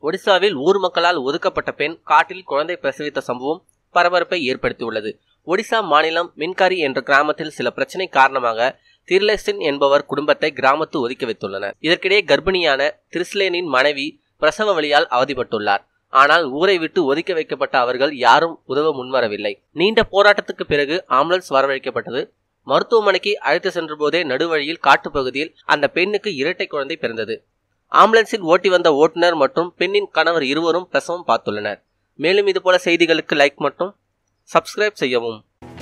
ஒடிசாவில் ஊர் மக்களால் ஒதுக்கப்பட்ட பெண் காட்டில் குழந்தை பிரசவித்த சம்பவம் பரபரப்பை ஏற்படுத்தியுள்ளது ஒடிசா மாநிலம் மின்காரி என்ற கிராமத்தில் சில பிரச்சனை காரணமாக திர்லேசன் என்பவர் குடும்பத்தை கிராமத்து ஒதுக்கி வைத்துள்ளனர் இதற்கிடையே கர்ப்பிணியான திரிஸ்லேனின் மனைவி பிரசவ வழியால் அவதிப்பட்டுள்ளார் ஆனால் ஊரை விட்டு ஒதுக்கி வைக்கப்பட்ட அவர்கள் யாரும் உதவ முன்வரவில்லை நீண்ட போராட்டத்துக்கு பிறகு ஆம்புலன்ஸ் வரவழைக்கப்பட்டது மருத்துவமனைக்கு அழைத்து சென்றபோதே நடுவழியில் காட்டுப்பகுதியில் அந்த பெண்ணுக்கு இரட்டை குழந்தை பிறந்தது ஆம்புலன்ஸில் ஓட்டி வந்த ஓட்டுநர் மற்றும் பெண்ணின் கணவர் இருவரும் பிரசவம் பார்த்துள்ளனர் மேலும் இதுபோல செய்திகளுக்கு லைக் மற்றும் சப்ஸ்கிரைப் செய்யவும்